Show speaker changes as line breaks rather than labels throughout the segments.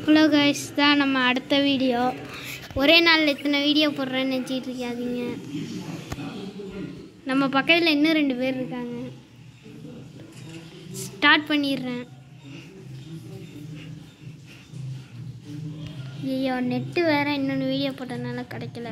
Hello guys தான் நம்ம அடுத்த வீடியோ ஒரே நாளில் எத்தனை வீடியோ போடுறேன்னு நினச்சிட்டு இருக்காதீங்க நம்ம பக்கத்தில் இன்னும் ரெண்டு பேர் இருக்காங்க ஸ்டார்ட் பண்ணிடுறேன் ஐயோ நெட்டு வேற இன்னொன்று வீடியோ போட்டதுனால கிடைக்கல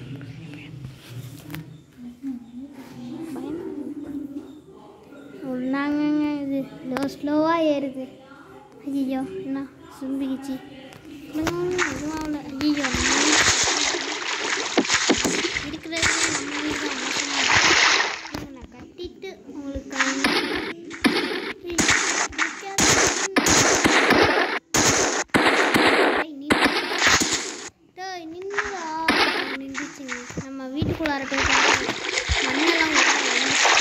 நாங்கங்க இது ஸ்லோ ஸ்லோவாக ஏறுது ஐயோ என்ன சும்பிக்கிச்சு எதுவும் ஆகல ஐயோ இருக்கிறது நம்ம வீடு தான் மோசமா இருக்கு. இருங்க, நான் கட்டிட்டு உங்களுக்கு காமிக்கிறேன். ஐயோ, நிக்காத. ஏய், நில்லு. டேய், நில்லுடா. நின்றுச்சுங்க. நம்ம வீட்டுக்குள்ளார போய் பார்க்கலாம். மண்ணெல்லாம் உள்ள வந்துச்சு.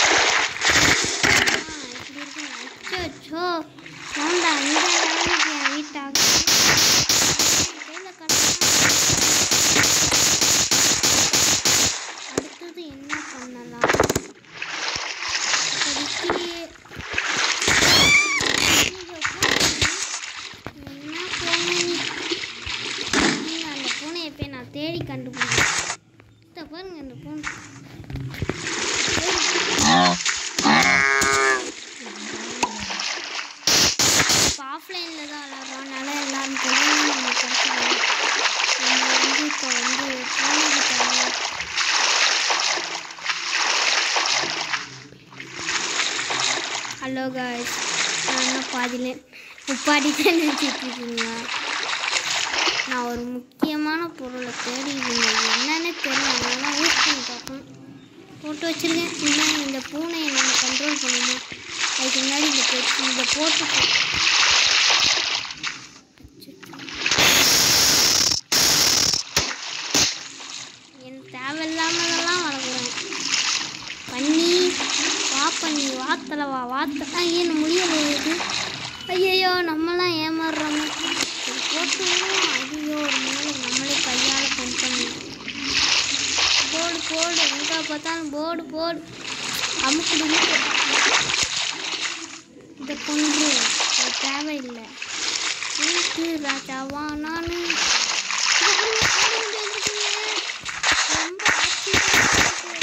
இப்படி இருக்குங்க. அச்சோ சவுண்டா இந்த நிலைமைக்கு என் வீட்டாக கையில் அடுத்தது என்ன பண்ணலாம் இப்போதைக்கு என்ன பூனை நீங்க அந்த பூனையை போய் நான் தேடி கண்டுபிடிக்கிறேன் இதை பாருங்க இந்த பூனை இப்போ ஆஃப்லைனில் தான் விளாட்றோம் அதனால எல்லாரும் தெரியும் நம்ம கிடச்சிடும் நம்ம வந்து இப்போ வந்து பூனைக்கிட்ட ஹலோ காய்ஸ் நான் என்ன பாதியில் உப்பாடிட்டே நினச்சிட்டு இருக்கீங்களா நான் ஒரு முக்கியமான பொருளை தேடி இருந்தேன் என்னன்னு தெரியல அதனால யூஸ் பண்ணி பார்ப்போம் போட்டு வச்சிருக்கேன் இன்னும் இந்த பூனையை நம்ம கண்ட்ரோல் பண்ணணும் அதுக்கு முன்னாடி இந்த பெட் இந்த போட்டு என் தேவையில்லாமதெல்லாம் வளர்க்குறேன் பண்ணி வா பண்ணி வாத்தல வா வாத்த ஏன் முடியல இது ஐயையோ நம்மலாம் ஏமாறுறோமே சரி, போட்டு விடுவோம். ஐயோ ஒரு மேலே நம்மளே கையால் பண்ணி போடு போடு எங்கே பார்த்தாலும் போடு போடு அமுக்குடு இந்த கொன்று அது தேவையில்லை வீட்டு ராஜாவா நான் ரொம்ப ஆச்சரியமா இருக்கு.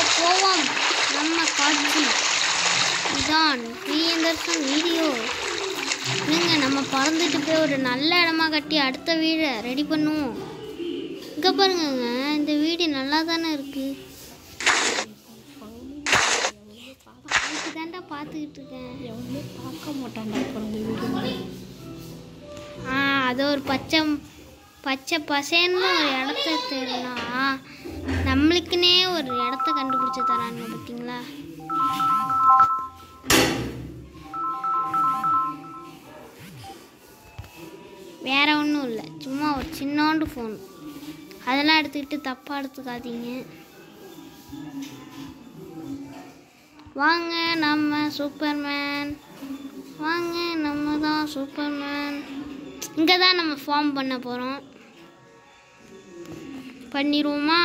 போவோம் நம்ம காட்சி இதான் பிரியந்தர்சன் வீடியோ இல்லைங்க நம்ம பறந்துட்டு போய் ஒரு நல்ல இடமா கட்டி அடுத்த வீடை ரெடி பண்ணுவோம் இங்கே பாருங்கங்க இந்த வீடு நல்லா தானே இருக்கு அதுக்கு தாண்டா பார்த்துக்கிட்டு இருக்கேன்
எவனுமே பார்க்க மாட்டான்டா அப்புறம் இந்த வீடியோ
ஆ அது ஒரு பச்சை பச்சை பசேன்னு ஒரு இடத்த தேடினா நம்மளுக்குன்னே ஒரு இடத்த கண்டுபிடிச்சு தராங்க பார்த்தீங்களா வேற ஒன்றும் இல்லை சும்மா ஒரு சின்னோண்டு ஃபோன் அதெல்லாம் எடுத்துக்கிட்டு தப்பாக எடுத்துக்காதீங்க வாங்க நம்ம சூப்பர்மேன் வாங்க நம்ம தான் சூப்பர்மேன் இங்கே தான் நம்ம ஃபார்ம் பண்ண போகிறோம் பண்ணிடுவோமா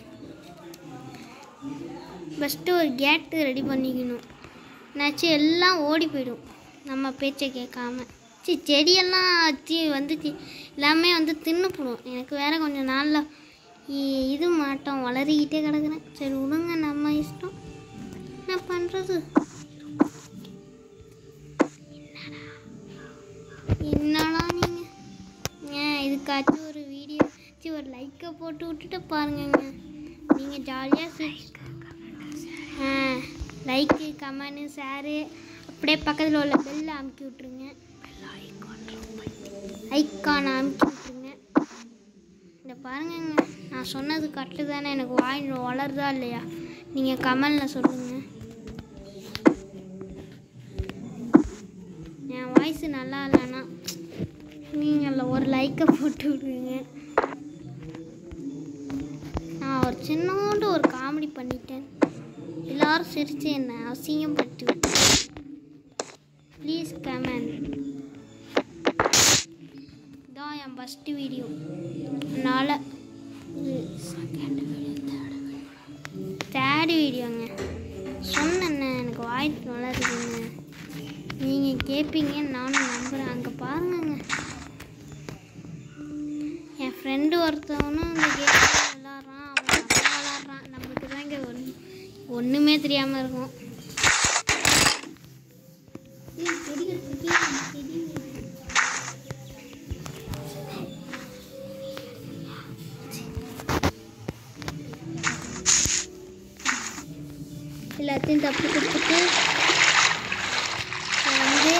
ஃபஸ்ட்டு ஒரு கேட்டு ரெடி பண்ணிக்கணும் என்னாச்சும் எல்லாம் ஓடி போயிடும் நம்ம பேச்சை கேட்காம சி செடியெல்லாம் வச்சு வந்து தி- எல்லாமே வந்து தின்னுப்படும் எனக்கு வேற கொஞ்சம் நாளில் இ- இது மாட்டோம் வளரிக்கிட்டே கிடக்குறேன் சரி விடுங்க நம்ம இஷ்டம் என்ன பண்ணுறது என்னடா நீங்கள் ஏன் இதுக்காச்சும் ஒரு வீடியோ சி ஒரு லைக்கை போட்டு விட்டுட்டு பாருங்கங்க நீங்கள் ஜாலியாக சிரிச்சு ஆ லைக்கு கமெண்டு ஷேரு அப்படியே பக்கத்தில் உள்ள பெல்லை அமுக்கி விட்ருங்க ஐக்கான் அமுக்கி விட்ருங்க இந்த பாருங்கங்க நான் சொன்னது கரெக்டு தானே எனக்கு வாய் வளருதா இல்லையா நீங்கள் கமெண்டில் சொல்லுங்கள் என் வாய்ஸ் நல்லா இல்லைன்னா நீங்கள் ஒரு லைக்கை போட்டு விடுங்க நான் ஒரு சின்னோண்டு ஒரு காமெடி பண்ணிட்டேன் எல்லாரும் சிரிச்சு என்ன அசிங்கப்பட்டு ப்ளீஸ் கமெண்ட் இதான் என் ஃபஸ்ட்டு வீடியோ அதனால் இது தேர்ட் வீடியோங்க சொன்னேண்ணே எனக்கு வாய்ஸ் நல்லா இருக்குங்க நீங்கள் கேட்பீங்கன்னு நானும் நம்புகிறேன் அங்கே பாருங்கங்க என் ஃப்ரெண்டு ஒருத்தவனும் இந்த கேம் விளாட்றான் அவன் நல்லா விளாட்றான் நம்மளுக்கு தான் இங்கே ஒன்று ஒன்றுமே தெரியாமல் இருக்கும் ஏய், செடி கட்டுறதுக்கு செடி வேணும். எல்லாத்தையும் தப்பு கொடுத்துட்டு வந்து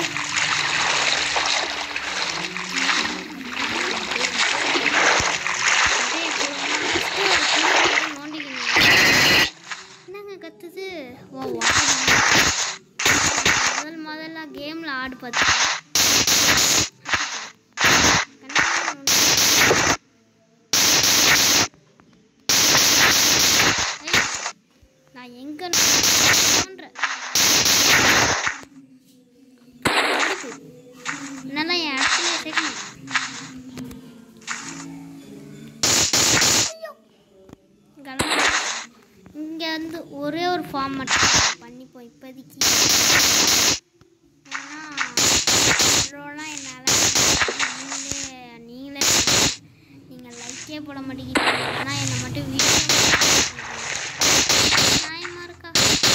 என்னங்க கத்துது ஓ வாடி முதல் முதல்ல கேம்ல ஆடு பார்த்து நான் எங்க நோண்டுறேன். என்னெல்லாம் என் இடத்துல சேர்க்கணும் கிளம்பு. இங்க வந்து ஒரே ஒரு ஃபார்ம் மட்டும் பண்ணிப்போம் இப்போதைக்கு ஏன்னா அவ்வளோலாம் என்னால் நீங்களே நீங்களே நீங்கள் லைக்கே போட மாட்டேங்கிறீங்க ஆனால் என்னை மட்டும் வீடியோ நியாயமாக இருக்கா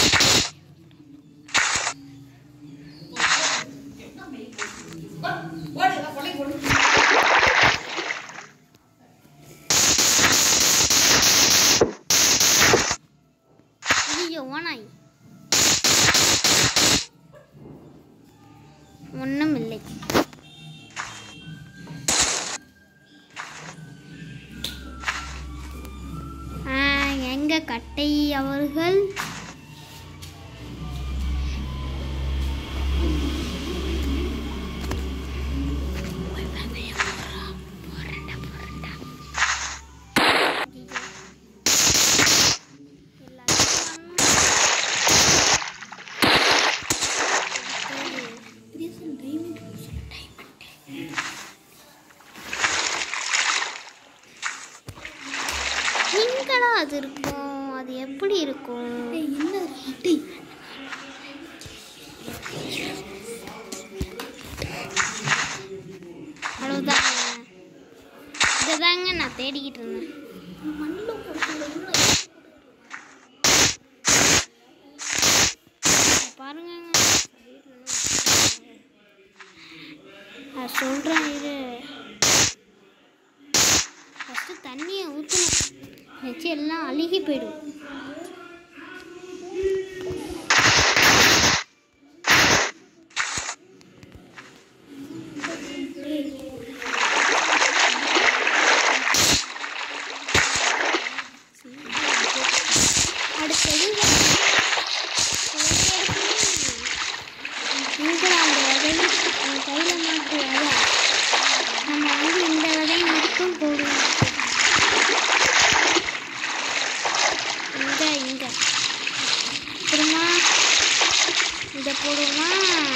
ஐயோ ஓனாய் ஒன்றும் இல்லை ஆ, எங்க கட்டை அவர்கள் எங்கடா அது இருக்கும் அது எப்படி இருக்கும்
என்ன
அவ்வளோதாங்க இதைதாங்க நான் தேடிக்கிட்டு இருந்தேன் நான் சொல்கிறேன் இரு ஃபஸ்ட்டு தண்ணியை ஊற்றணும் வச்சு எல்லாம் அழுகி போயிடும் அடுத்தது இங்கிலாந்து விதை என் கையில் மாட்டு விதை நம்ம வந்து இந்த விதை மட்டும் போடுவோம் இங்க இங்க அப்புறமா இதை போடுவோமா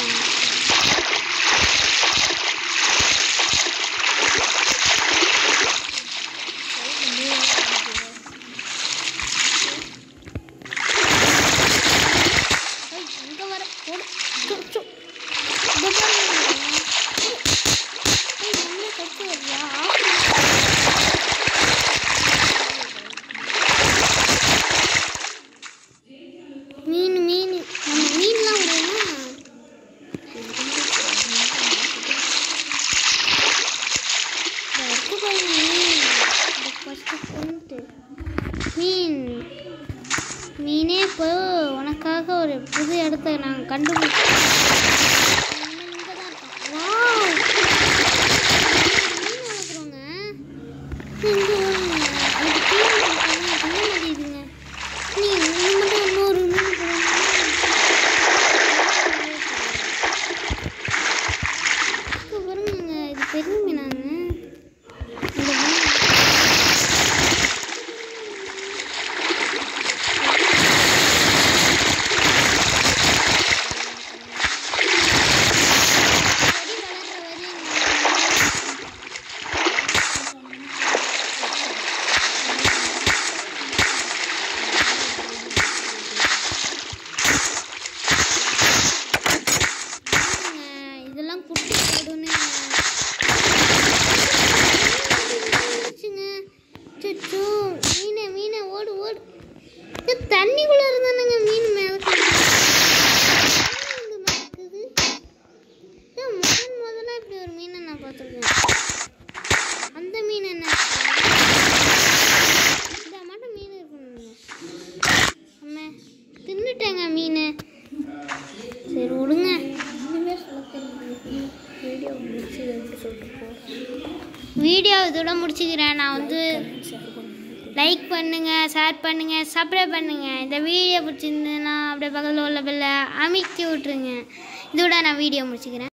ஐய், இங்க வர போடு சு, சு. இங்க பாருங்க. ஏய், நம்மள கட்டு வரியா? மீன் மீன் நம்ம மீன்லாம் விடுவோமா இந்த இருக்கு பாருங்க மீன் இந்த ஃபஸ்ட்டு கொண்டு மீன் மீனே இப்போ உனக்காக ஒரு புது இடத்த நான் கண்டுபிடிச்சேன் இவன் இங்க தான் இருக்கான். Wow! மீன் வளர்க்குறோங்க. இங்க வாங்க. அதுக்கு தீனி கொடுக்கணும். பண்ண மாட்டேங்குதுங்க. நீ இது மட்டும் இன்னொரு மீன் போடணும். இங்க பாருங்க இது பெரிய மீனாங்க இந்த மீன் செடி வளர்ற வரையும் பாருங்க, இதெல்லாம் குட்டி போடுன்னு வந்துச்சுங்க. அச்சச்சோ, மீனே மீனே ஓடு ஓடு இது தண்ணிக்குள்ள இருந்தானுங்க மீன் மிதக்குது. என்ன வந்து மிதக்குது? ஏன் முதன் முதல்ல இப்படி ஒரு மீனை நான் பார்த்துருக்கேன் அந்த மீன் என்ன இந்த மட்டும் மீன் இருக்கணுங்க அம்மா தின்னுட்டேங்க மீன் சரி விடுங்க
இனிமேல் சொல்ல தெரியும் வீடியோ முடிச்சு எப்படி சொல்லிட்டு போ
வீடியோ இதோட முடிச்சுக்கிறேன் நான் வந்து
ஷேர் பண்ணுங்க
லைக் பண்ணுங்க ஷேர் பண்ணுங்க சப்ஸ்கிரைப் பண்ணுங்க இந்த வீடியோ பிடிச்சிருந்ததுன்னா அப்படியே பக்கத்தில் உள்ள பெல்ல அமைக்கி விட்ருங்க இதோட நான் வீடியோ முடிச்சுக்கிறேன்